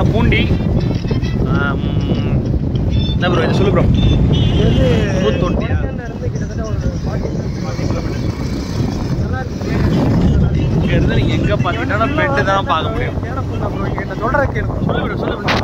தான் பூண்டி ஆம், என்ன ப்ரோ இது சொல்லு ப்ரோ இது வந்து நூத்தொட்டியா? கொடைக்கானல்ல இருந்து கிட்டத்தட்ட ஒரு 40 கிலோமீட்டர் நல்லா இருக்கு இங்க இருந்து நீங்க எங்க பாத்தீங்கன்னா பெட்டு தான் பார்க்க முடியும் கேட பண்ணா ப்ரோ இங்க நான் சொல்றத கேளு சொல்லு ப்ரோ சொல்லு ப்ரோ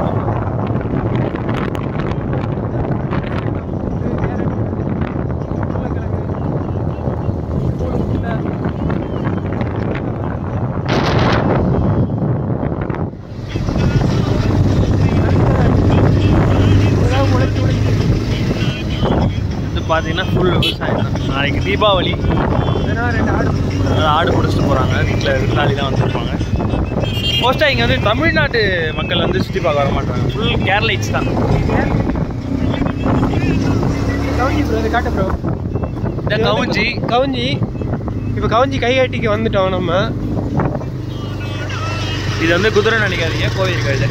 இது பார்த்தீங்கன்னா ஃபுல் விவசாயம் தான் நாளைக்கு தீபாவளி அதனால ஆடு பிடிச்சிட்டு போகிறாங்க வீட்டில் விருந்தாளி தான் வந்திருப்பாங்க மோஸ்ட்டாக இங்கே வந்து தமிழ்நாட்டு மக்கள் வந்து சுற்றி பார்க்க வர மாட்டாங்க ஃபுல் கேரளைட்ஸ் தான் காட்டு ப்ரோ இந்த கவுஞ்சி கவுஞ்சி இப்போ கவுஞ்சி கைகாட்டிக்கு வந்துட்டோம் நம்ம இது வந்து குதிரை நினைக்காதீங்க கோவில் கழுதை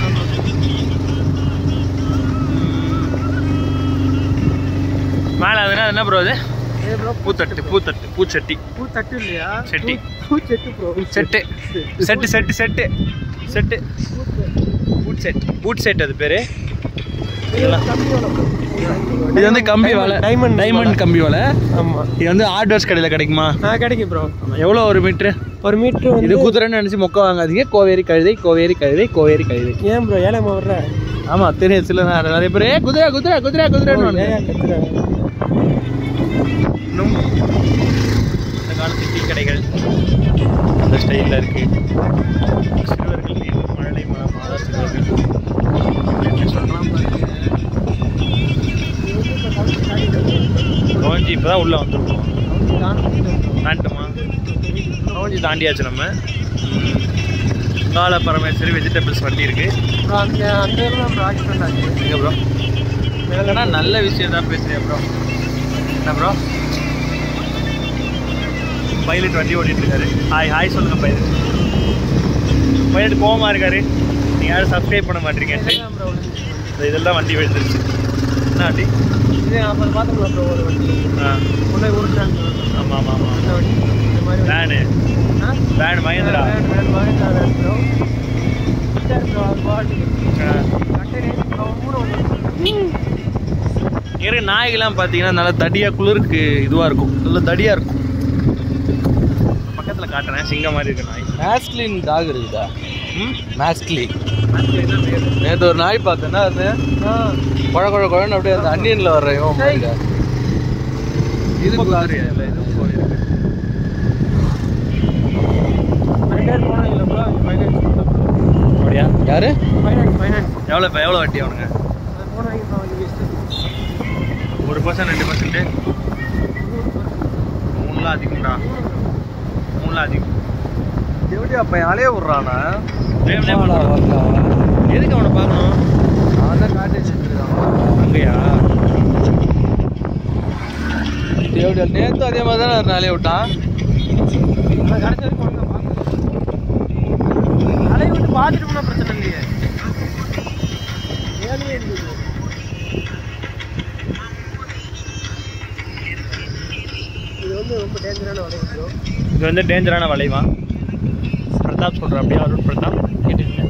மேலே அதுனா என்ன ப்ரோ அது ஏ ப்ரோ பூத்தட்டு பூத்தட்டு பூச்சட்டி பூ தட்டு இல்லையா செட்டி. பூ set bro set set set set set boot set boot set அது பேர் இது வந்து கம்பி வலை டைமண்ட் டைமண்ட் கம்பி வலை ஆமாம் இது வந்து ஹார்ட்வேர்ஸ் கடையில் கிடைக்குமா ஆ கிடைக்கும் ப்ரோ எவ்வளோ ஒரு மீட்ரு ஒரு மீட்ரு வந்து இது குதிரைன்னு நினச்சி மொக்க வாங்காதீங்க கோவேரி கழுதை கோவேரி கழுதை கோவேரி கழுதை ஏன் ப்ரோ ஏழாம வர்ற ஆமாம் தெரியும் சில நேரம் நிறைய பேர் "ஏய், குதிரை குதிரை குதிரை குதிரைன்னு ஏன் கத்துற இன்னும் இந்த காலத்து டீ கடைகள் அந்த ஸ்டைலில் இருக்கு சிறுவர்கள் நீர் மழலை ம- மாதா சிறுவர்கள் எப்படி சொல்றான் பாருங்க. கவஞ்சி இப்போ தான் உள்ளே வந்திருக்கோம் தாண்டுமா கவஞ்சி தாண்டியாச்சு நம்ம ம். கால பரமேஸ்வரி வெஜிடபிள்ஸ் வண்டி இருக்கு ப்ரோ அந்த அந்த இதெல்லாம் ப்ரோ ஆக்சிடென்ட் ஆச்சு எங்க ப்ரோ இல்லைன்னா நல்ல விஷயம் தான் பேசுறியா ப்ரோ என்ன ப்ரோ பைலட் வண்டி ஓட்டிட்டு இருக்காரு ஹாய் ஹாய் சொல்லுங்க பைலட் பைலட் கோவமா இருக்காரு நீங்க யாரும் சப்ஸ்கிரைப் பண்ண மாட்டீங்க ப்ரோ இதெல்லாம் வண்டி விழுந்துருச்சு என்ன வண்டி இது அப்போ பார்த்தோம்ல ப்ரோ ஒரு வண்டி ஆ உள்ள உருட்டாங்க ஆமாம் ஆமாம் ஆமாம் இந்த வண்டி இந்த மாதிரி வண்டி. வேனு ஆ? Van Mahindra van, van, Mahindra van bro சரி ப்ரோ அது பாட்டுக்கு ஆ. கண்டெய்னர் அவன் கூட ஒன்று இரு நாய்கள்லாம் பார்த்தீங்கன்னா நல்லா தடியாக குளிருக்கு இதுவாக இருக்கும் நல்ல தடியாக இருக்கும் பக்கத்தில் காட்டுறேன் சிங்கம் மாதிரி இருக்கு நாய் மேஸ்லின் டாக் இருக்குதா ம் மேஸ்லி அது என்ன பேர் நேற்று ஒரு நாய் பார்த்தேன்னா அது குழ குழ குழன்னு அப்படியே அந்த அன்னியனில் வர்ற இவன் மாதிரி. இது குதிரையா இல்லை இது கோழி இருக்கு ஃபைனான்ஸ் போனோம் இல்லை ப்ரோ ஃபைனான்ஸ் அப்படியா யாரு ஃபைனான்ஸ் ஃபைனான்ஸ் எவ்வளோ இப்போ எவ்வளோ வட்டி அவனுங்க அது போனோம் இப்போ வந்து வேஸ்ட்டு ஒரு பர்சன்ட் ரெண்டு பர்சன்ட் மூணுலாம் அதிகம்டா மூணுலாம் அதிகம் எப்படி அப்போ அலைய விட்றானா வேணும்னே பண்றான். எதுக்கு அவனை பார்க்கணும் அவன் தான் காட்டேஜ் வச்சிருக்கான் அங்கேயா எப்படி நேற்று அதே மாதிரி தானே ஒரு அலைய விட்டான் நான் கடைசி வரைக்கும் ஒழுங்கா பார்க்கல. அலைய விட்டு பார்த்துட்டு போனா பிரச்சனை இல்லையே ஏழையே இருந்தது இது வந்து ரொம்ப டேஞ்சரான வலை ப்ரோ இது வந்து டேஞ்சரான வளைவா பிரதாப் சொல்கிறேன் அப்படியே அருண் பிரதாப் கேட்டுருக்கேன்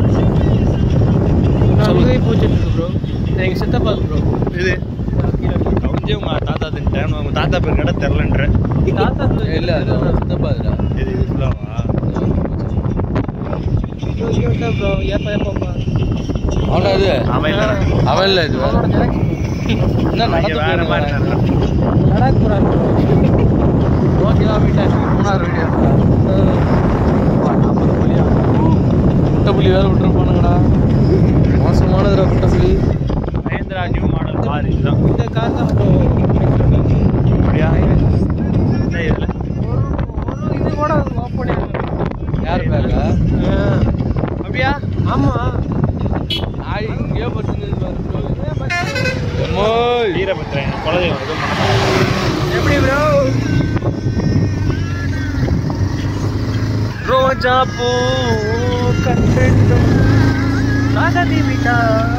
சொல்லுங்க பூச்சிட்டு இருக்கு ப்ரோ எங்கள் சித்தப்பாக்கு ப்ரோ இது கவுஞ்சே உங்கள் தாத்தா தின்ட்டேன் உங்கள் தாத்தா பேர் கடை தெரிலன்ற தாத்தா இல்லை அது அவன் சித்தப்பா இதுடா இது இது ஃபுல்லாவா ப்ரோ ஏப்பா ஏப்பாப்பா அவனா இது அவன் இல்லை அவன் இல்லை இது அவனோட ஜெராக்ஸ் என்ன இங்க வேற மாதிரி நடந்து தெரியல. லடாக் போகிறாங்க ஓகேவா மீட்டர் மூணாறு வீடியோ நாற்பது புள்ளியா முட்டை புள்ளி வேற விட்டுருப்பானுங்கடா மோசமானதுடா முட்டை புள்ளி மஹேந்திரா நியூ மாடல் கார் இதுதான் இந்த கார் தான் ப்ரோ அப்படியா என்ன இதில் ஒரு இது கூட ஓப்பனே யார் பேருக்கா அப்படியா ஆமாம் நாய் இங்கேயே படுத்துன்னு வீரபத்ரன் குலதெய்வம் எதுவும் பண்ண மாட்டாங்க. எப்படி ப்ரோ ரோஜா பூ கண்டெண்டும் காதலி விட்டா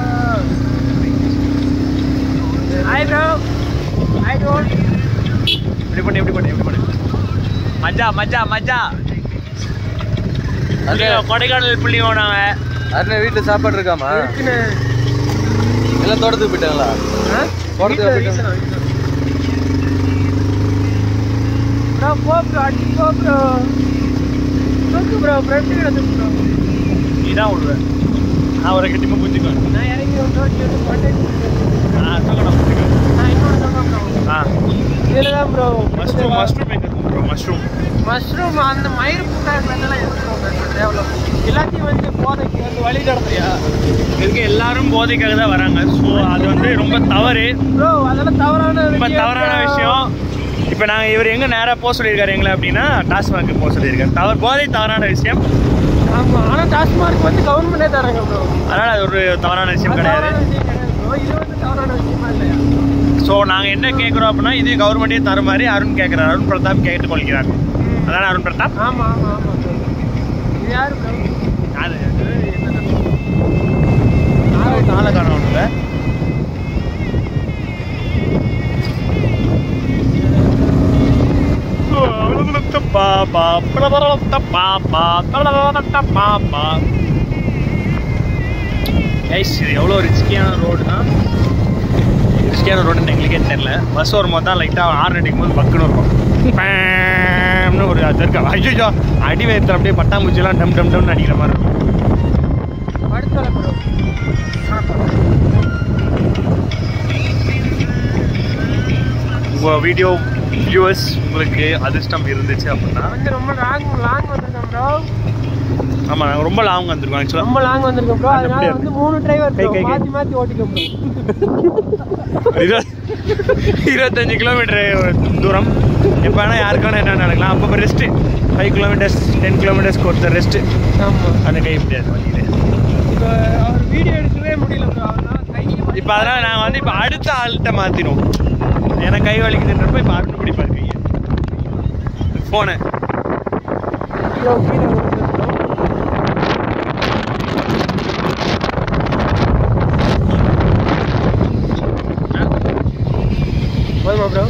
ஹாய் ப்ரோ ஐ டோன்ட் இப்படி பண்ணு இப்படி பண்ணு இப்படி பண்ணு மஜா மஜா மஜா அது கொடைக்கானல் புள்ளி போனாங்க அருணா வீட்டில் சாப்பாடு இருக்காமா இருக்குண்ணே எல்லாம் தோட்டத்துக்கு போயிட்டாங்களா ஆ? தோட்டத்துக்கு வீட்டுல- போயிட்டாங்க வீட்டுல தான், வீட்டுல தான். bro, போ bro, அடி போ bro. தூக்கு bro, front கிட்ட தூக்கு bro. நீ தான் விடுவ நான் ஒரு கட்டிமா புரிஞ்சுக்குவேன் நான் இறங்கி வந்து ஓட்டி வந்து contact பண்ணுறேன். நான் சொல்லணும் புரிஞ்சுக்குவேன் நான் இன்னொன்னு சொல்றேன் bro. ஆ இதுல தான் bro. மஷ்ரூம் மஷ்ரூம் எங்கே ப்ரோ மஷ்ரூம் மஷ்ரூம் அந்த மயிர் புட்டாயெல்லாம் எடுத்துக்கோங்க டெவலப் எல்லாத்தையும் வந்து போதைக்கு வந்து வழி நடத்துறியா இதுக்கு எல்லாரும் போதைக்காக தான் வராங்க ஸோ அது வந்து ரொம்ப தவறு ப்ரோ அதெல்லாம் தவறான ரொம்ப விஷயம் தவறான bro. விஷயம் இப்போ நாங்கள் இவர் எங்கே நேராக போக சொல்லியிருக்காரு எங்களை அப்படின்னா டாஸ்மாக்கு போக சொல்லியிருக்காரு தவறு போதை தவறான விஷயம் ஆமா ஆனா டாஸ்மார்க் வந்து கவர்மெண்டே தராங்க ப்ரோ அதனால் அது ஒரு தவறான விஷயம் அது கிடையாது தவறான விஷயம் கிடையாது ப்ரோ இது வந்து தவறான விஷயமா இல்லையா ஸோ நாங்கள் என்ன கேட்குறோம் அப்படின்னா இது கவர்மெண்ட்டே தர மாதிரி அருண் கேட்குறாரு அருண் பிரதாப் கேட்டுக்கொள்கிறார் அதான அருண் பிரதாப் ஆமா ஆமா ஆமா ப்ரோ இது யாரு ப்ரோ அது நாளை நாளை காணணும்ல கைஸ் இது எவ்வளோ ரிஸ்கியான ரோடு தான் ரிஸ்கியான ரோடுன்னு எங்களுக்கே தெரியல பஸ் வரும்போது தான் லைட்டாக ஆறு அடிக்கும் போது பக்குன்னு இருக்கும் பேம்னு ஒரு அது இருக்கா ஐயோ அடி வயத்தில் அப்படியே பட்டாம்பூச்சிலாம் டம் டம் டம்னு அடிக்கிற மாதிரி இருக்கும் படுத்தல ப்ரோ உங்கள் வீடியோ வியூவர்ஸ் உங்களுக்கு அதிர்ஷ்டம் இருந்துச்சு அப்படின்னா வந்து ரொம்ப லாங் லாங் வந்திருக்கேன் ப்ரோ ஆமாம் நாங்கள் ரொம்ப லாங் வந்திருக்கோம் ஆக்சுவலாக ரொம்ப லாங் வந்திருக்கேன் ப்ரோ அதனால அப்படியே வந்து மூணு டிரைவர் கை, கை, கை. மாத்தி மாத்தி ஓட்டிக்க ப்ரோ இருபத்தஞ்சு கிலோமீட்டர் தூரம் எப்போ வேணால் யாருக்கு வேணால் என்ன நடக்கலாம் அப்போ ரெஸ்ட்டு ஃபைவ் கிலோமீட்டர்ஸ் டென் கிலோமீட்டர்ஸ்க்கு ஒருத்தர் ரெஸ்ட்டு ஆமா அந்த கை முடியாது வண்டியில் இப்போ அவர் வீடியோ எடுக்கவே முடியல ப்ரோ அதனால கையை இப்போ அதனால் நாங்கள் வந்து இப்போ அடுத்த ஆள்கிட்ட மாற்றிடுவோம் எனக்கு கை வலிக்குதுன்றப்ப இப்போ அருண் பிடி பார்க்குறீங்க ஃபோனை கீழே கீழே விழுந்துருச்சு bro. போதுமா ப்ரோ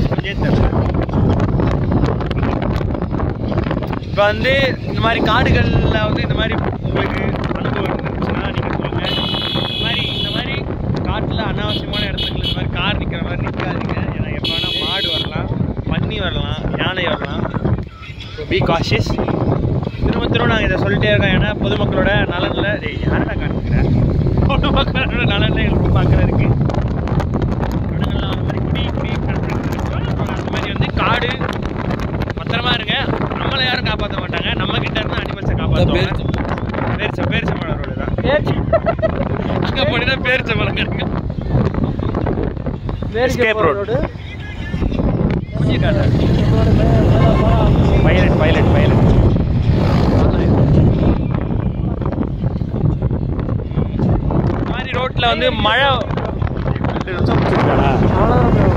இப்போ வந்து இந்த மாதிரி காடுகளில் வந்து இந்த மாதிரி உங்களுக்கு அனுபவம் இருந்துச்சுன்னா நீங்கள் சொல்லுங்கள் இந்த மாதிரி இந்த மாதிரி காட்டில் அனாவசியமான இடத்துக்கு இந்த மாதிரி கார் நிற்கிற மாதிரி நிற்காதீங்க ஏன்னா எப்போ வேணால் மாடு வரலாம் பன்னி வரலாம் யானை வரலாம் பி காஷியஸ் திரும்ப திரும்ப நாங்கள் இதை சொல்லிட்டே இருக்கோம் ஏன்னா பொதுமக்களோட நலனில் டேய் யாரடா காட்டுக்கிறேன் பொதுமக்களோட நலனில் எங்களுக்கு பார்க்குற இருக்குது இடங்கள்லாம் அந்த மாதிரி குடி குடி அந்த மாதிரி வந்து காடு பத்திரமா இருங்க நம்மளை யாரும் காப்பாற்ற மாட்டாங்க நம்ம கிட்ட இருந்து அனிமல்ஸை காப்பாற்றுவாங்க பேரிச்ச பேரிச்ச மரம் ரோடு தான் ஏற்றி அங்கே போனீங்கன்னா பேரிச்ச மரம் கிடைக்கும் வேடிக்கை Escape போகிற road. ரோடு கொஞ்சம் காட்டு பைலட் பைலட் பைலட் இந்த மாதிரி ரோட்டில் வந்து மழை ரெண்டு நிமிஷம் முடிச்சிருக்காடா அவ்வளோதான் ப்ரோ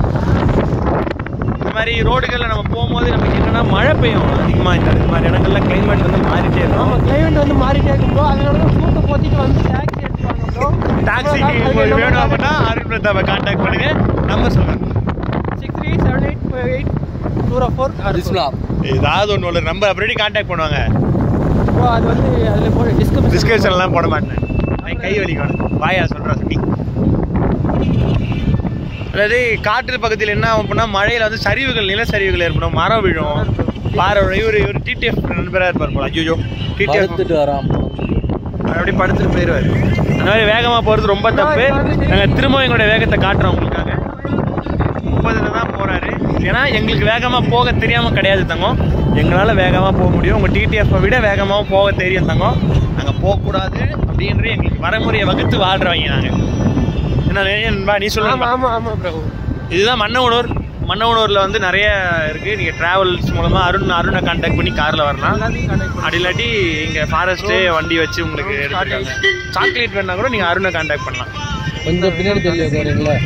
இந்த மாதிரி ரோடுகளில் நம்ம போகும்போது நமக்கு என்னன்னா மழை பெய்யும் அதிகமாக இந்த இந்த மாதிரி இடங்கள்ல கிளைமேட் வந்து மாறிட்டே இருக்கும் ஆமாம் கிளைமேட் வந்து மாறிட்டே இருக்கும் ப்ரோ அதனால தான் சூட்டை போத்திட்டு வந்து டாக்ஸி எடுத்துவாங்க ப்ரோ டாக்ஸிக்கு உங்களுக்கு வேணும் அப்படின்னா அருண் பிரதாப்பை கான்டாக்ட் பண்ணுங்க நம்பர் சொல்லுங்க six three seven eight five eight two four display ஏதாவது ஒன்று உள்ள நம்பர் அப்படி கான்டாக்ட் பண்ணுவாங்க ப்ரோ அது வந்து அதில் போட டிஸ்கிரிப்ஷன் டிஸ்கிரிப்ஷன்லாம் போட மாட்டேன் நான் கை வலிக்கணும் வாயா சொல்கிறேன் சுட்டி அதாவது காற்று பக்கத்தில் என்ன ஆகும் அப்படின்னா மழையில் வந்து சரிவுகள் நிலச்சரிவுகள் ஏற்படும் மரம் விழும் பாறை விழும். இவர் இவர் டிடிஎஃப் நண்பராக இருப்பார் போல ஐயோ டிடிஎஃப் படுத்துட்டு வரான் அப்படி படுத்துட்டு போயிடுவார் அந்த மாதிரி வேகமாக போகிறது ரொம்ப தப்பு நாங்கள் திரும்ப எங்களுடைய வேகத்தை காட்டுறோம் உங்களுக்காக முப்பதில் தான் போகிறாரு ஏன்னா எங்களுக்கு வேகமாக போக தெரியாமல் கிடையாது தங்கம் எங்களால் வேகமாக போக முடியும் உங்கள் டிடிஎஃப்பை விட வேகமாக போக தெரியும் தங்கம் நாங்கள் போகக்கூடாது அப்படின்ற எங்களுக்கு வரைமுறையை வகுத்து வாழ்கிறவங்க நாங்கள் என்ன நண்பா நீ ஆமாம் சொல்லுங்க ஆமாம் ஆமாம் ப்ரோ இதுதான் மன்னவனூர் மன்னவனூரில் வந்து நிறைய இருக்குது நீங்கள் ட்ராவல்ஸ் மூலமாக அருண் அருணை கான்டாக்ட் பண்ணி காரில் வரலாம் எல்லாத்தையும் கனெக்ட் அப்படி இல்லாட்டி இங்கே ஃபாரஸ்ட்டு வண்டி வச்சு உங்களுக்கு எடுத்துருக்காங்க சாக்லேட் வேணா கூட நீங்கள் அருணை கான்டாக்ட் பண்ணலாம் கொஞ்சம் பின்னாடி தெரியல போறீங்களா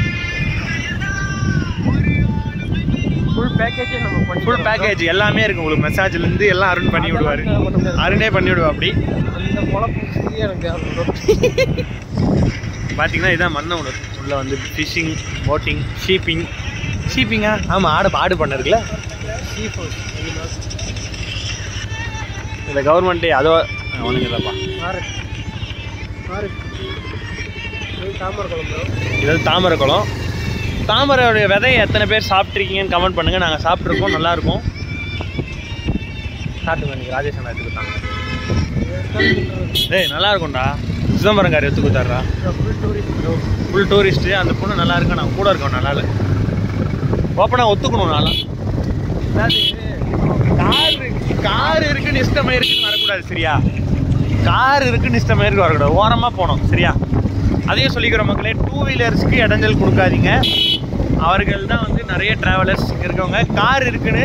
ஃபுல் பேக்கேஜே நம்ம பண்ணி ஃபுல் பேக்கேஜ் எல்லாமே இருக்கு உங்களுக்கு மெசேஜ்லேருந்து எல்லாம் அருண் பண்ணி விடுவார் அருணே பண்ணி விடுவா அப்படி அந்த பொழப்பு சுத்தியே எனக்கு தேவை ப்ரோ பார்த்தீங்கன்னா இதான் மன்னவனூர் உள்ள வந்து ஃபிஷிங் போட்டிங் ஷீப்பிங் ஷீப்பிங்கா ஆமாம் ஆடு ஆடு பண்ண இருக்குல்ல சீ ஃபுட் இந்த கவர்மெண்ட்டே அதோ அவனுங்க இல்லைப்பா பாரு இது தாமரை குழம்பு bro. இது வந்து தாமரை குளம் தாமரையோடைய விதையை எத்தனை பேர் சாப்பிட்ருக்கீங்கன்னு கமெண்ட் பண்ணுங்கள் நாங்கள் சாப்பிட்ருக்கோம் நல்லாயிருக்கும் சாப்பிட்டு நீங்கள் ராஜேஷ் அண்ணா எடுத்து கொடுத்தாங்க டேய் நல்லா இருக்கும்டா சிதம்பரங்கார் எடுத்து கொடுத்தாருடா full tourist bro. Full tourist அந்த பொண்ணு நல்லா இருக்கு நான் கூட இருக்கோம் நல்லா இல்லை ஓப்பனாக ஒத்துக்கணும் நல்லா கார் கார் இருக்குன்னு இஷ்டமே இருக்குன்னு வரக்கூடாது சரியா கார் இருக்குன்னு இஷ்டமே இருக்கு வரக்கூடாது ஓரமாக போகணும் சரியா அதையும் சொல்லிக்கிற மக்களே டூ வீலர்ஸ்க்கு இடைஞ்சல் கொடுக்காதீங்க அவர்கள் தான் வந்து நிறைய டிராவலர்ஸ் இருக்கவங்க கார் இருக்குன்னு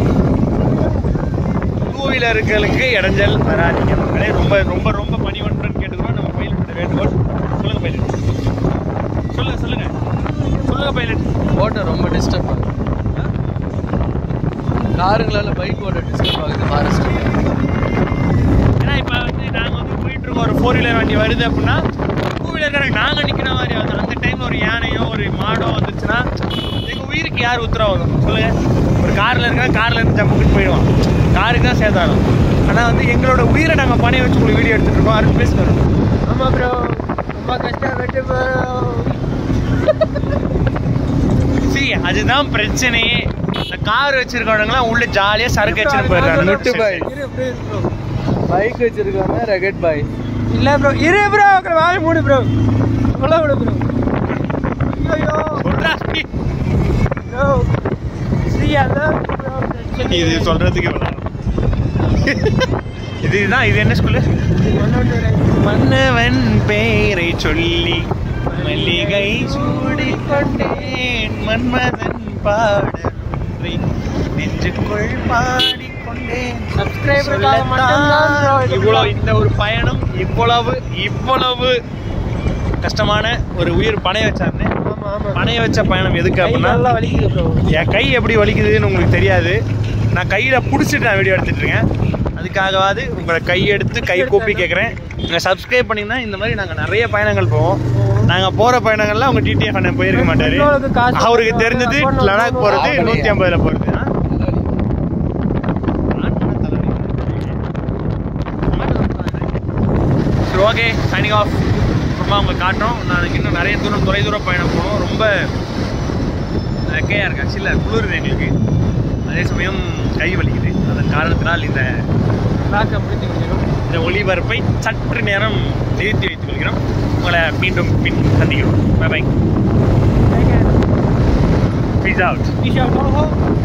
டூ வீலர்களுக்கு இடைஞ்சல் வராதீங்க மக்களே ரொம்ப ரொம்ப ரொம்ப பணிவன்றுன்னு கேட்டுக்கிறோம் நம்ம பைலட் வேண்டுகோள் சொல்லுங்க பைலட் சொல்லுங்க சொல்லுங்க சொல்லுங்க பைலட் ஓட்ட ரொம்ப டிஸ்டர்ப் ஆகுது காருங்களால பைக் ஓட்ட டிஸ்டர்ப் ஆகுது ஃபாரஸ்ட் ஏன்னா இப்போ வந்து நாங்கள் வந்து போயிட்டு இருக்கோம் ஒரு ஃபோர் வீலர் வண்டி வருது அப்படின்னா டூ வீலர்காரங்க நாங்கள் நிற்கிற மாதிரி வந்து அந்த டைமில் ஒரு யானையோ ஒரு மாடோ வந்துச்சுன்னா எங்கள் உயிருக்கு யார் உத்தரவாதம் சொல்லுங்க ஒரு காரில் இருக்கா காரில் இருந்து ஜம்முக்கிட்டு போயிடுவான் காருக்கு தான் சேர்த்தாலும் ஆனால் வந்து எங்களோட உயிரை நாங்கள் பணைய வச்சு உங்களுக்கு வீடியோ எடுத்துகிட்டு இருக்கோம் அருண் பேசுகிறோம் ஆமா ப்ரோ ரொம்ப கஷ்டப்பட்டு bro. சரி அதுதான் பிரச்சனையே இந்த கார் வச்சிருக்கவங்கலாம் உள்ள ஜாலியாக சரக்கு வச்சுட்டு போயிடுறாங்க நுட்டு பாய். இரு bro, இரு bro. பைக் வச்சிருக்காங்க ரெகட் பாய் இல்ல ப்ரோ இரு ப்ரோ வாழை மூடு ப்ரோ அவ்வளோ விடு ப்ரோ ஐயோ சொல்றா ப்ரோ ஸ்ரீ அதான் ப்ரோ இது சொல்றதுக்கு இவ்வளவு நேரம். இதுதான் இது என்ன ஸ்கூலு மன்னவன் பெயரை சொல்லி மல்லிகை சூடிக்கொண்டேன் மன்மதன் பாடலை நெஞ்சுக்குள் பாடிக்கொண்டேன் சப்ஸ்கிரைபருக்காக மட்டும்தான் bro இது இவ்வளோ இந்த ஒரு பயணம் இவ்வளவு இவ்வளவு கஷ்டமான ஒரு உயிர் பணைய வச்சாருன்னு ஆமா ஆமா பணைய வச்ச பயணம் எதுக்கு கை அப்படின்னா நல்லா வலிக்குது ப்ரோ என் கை எப்படி வலிக்குதுன்னு உங்களுக்கு தெரியாது நான் கையில் பிடிச்சிட்டு நான் வீடியோ எடுத்துட்டு இருக்கேன் அதுக்காகவாது உங்களை கை எடுத்து கை கூப்பி கேட்குறேன் நீங்கள் சப்ஸ்கிரைப் பண்ணிங்கன்னா இந்த மாதிரி நாங்கள் நிறைய பயணங்கள் போவோம் நாங்கள் போகிற பயணங்கள்லாம் உங்கள் டிடிஎஃப் அண்ணன் போயிருக்க மாட்டார் பெட்ரோலுக்கு காசு அவருக்கு தெரிஞ்சது லடாக் போகிறது ஆமாண்ணே. நூற்றி ஐம்பதில் போகிறது சரி ஓகே சைனிங் ஆஃப் அப்புறமா உங்களுக்கு காட்டுறோம் நாளைக்கு இன்னும் நிறைய தூரம் தொலை தூரம் பயணம் போகணும் ரொம்ப வெக்கையாக இருக்கு ஆக்சுவலாக குளிருது எங்களுக்கு அதே சமயம் கை வலிக்குது அதன் காரணத்தினால் இந்த லாக்க முடிஞ்சு கொஞ்சம் இந்த ஒளிபரப்பை சற்று நேரம் நிறுத்தி வைத்துக் கொள்கிறோம் உங்களை மீண்டும் பின் சந்திக்கிறோம் bye bye peace out Isha போகோ